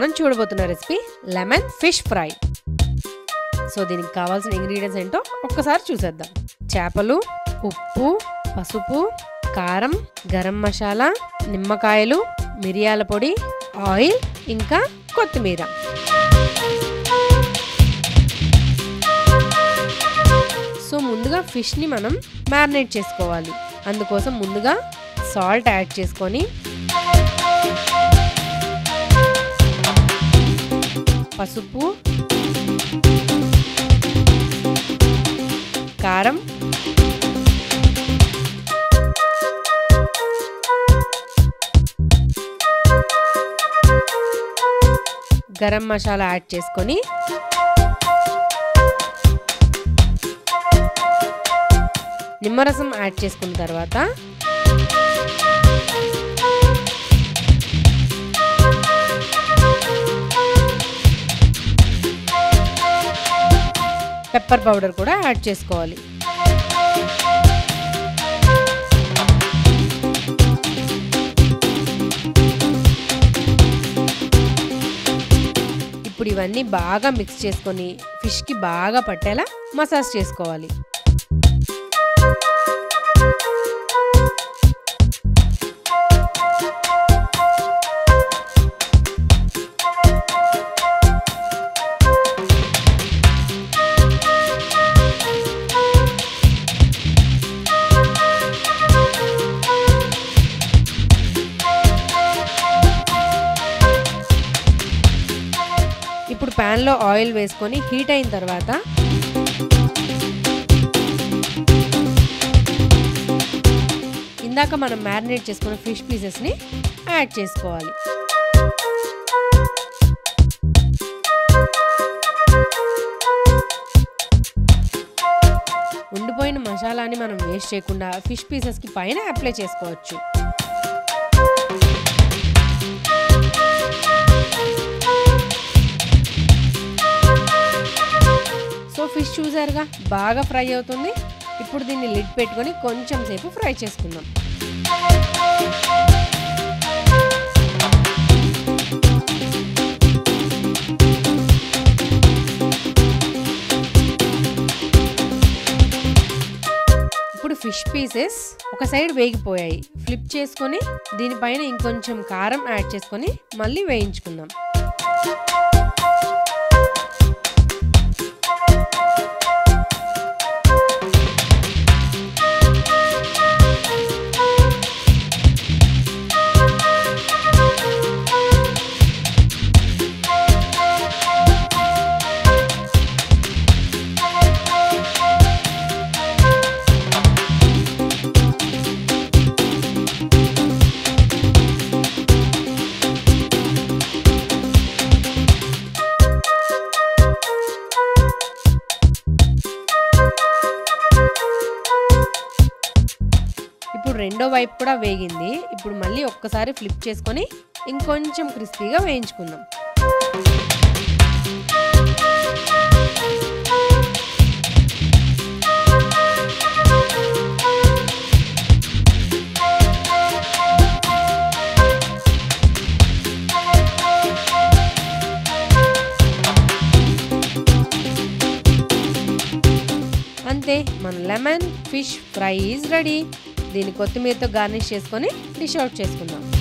మనం చూడబోతున్న recipe lemon fish fry so దీనికి కావాల్సిన ఇంగ్రీడియంట్స్ ఏంటో ఒక్కసారి చూసేద్దాం చేపలు ఉప్పు పసుపు కారం గరం మసాలా నిమ్మకాయలు మిరియాల పొడి ఆయిల్ ఇంకా కొత్తిమీర సో ముందుగా ఫిష్ని మనం మ్యారినేట్ చేసుకోవాలి అందుకోసం ముందుగా సాల్ట్ యాడ్ చేసుకొని పసుపు కారం గరం మసాలా యాడ్ చేసుకొని నిమ్మరసం యాడ్ చేసుకున్న తర్వాత పెప్పర్ పౌడర్ కూడా యాడ్ చేసుకోవాలి ఇప్పుడు ఇవన్నీ బాగా మిక్స్ చేసుకొని ఫిష్కి బాగా పట్టేలా మసాజ్ చేసుకోవాలి ఇప్పుడు ప్యాన్లో ఆయిల్ వేసుకొని హీట్ అయిన తర్వాత ఇందాక మనం మ్యారినేట్ చేసుకున్న ఫిష్ పీసెస్ని యాడ్ చేసుకోవాలి ఉండిపోయిన మసాలాని మనం వేస్ట్ చేయకుండా ఫిష్ పీసెస్కి పైన అప్లై చేసుకోవచ్చు సో ఫిష్ చూసారుగా బాగా ఫ్రై అవుతుంది ఇప్పుడు దీన్ని లిడ్ పెట్టుకొని కొంచెం సేపు ఫ్రై చేసుకుందాం ఇప్పుడు ఫిష్ పీసెస్ ఒక సైడ్ వేగిపోయాయి ఫ్లిప్ చేసుకొని దీనిపైన ఇంకొంచెం కారం యాడ్ చేసుకొని మళ్ళీ వేయించుకుందాం ఇప్పుడు రెండో వైపు కూడా వేగింది ఇప్పుడు మళ్ళీ ఒక్కసారి ఫ్లిప్ చేసుకొని ఇంకొంచెం క్రిస్పీగా వేయించుకుందాం అంతే మన lemon fish fry is ready దీన్ని కొత్తిమీరతో గార్నిష్ చేసుకొని డిష్ అవుట్ చేసుకుందాం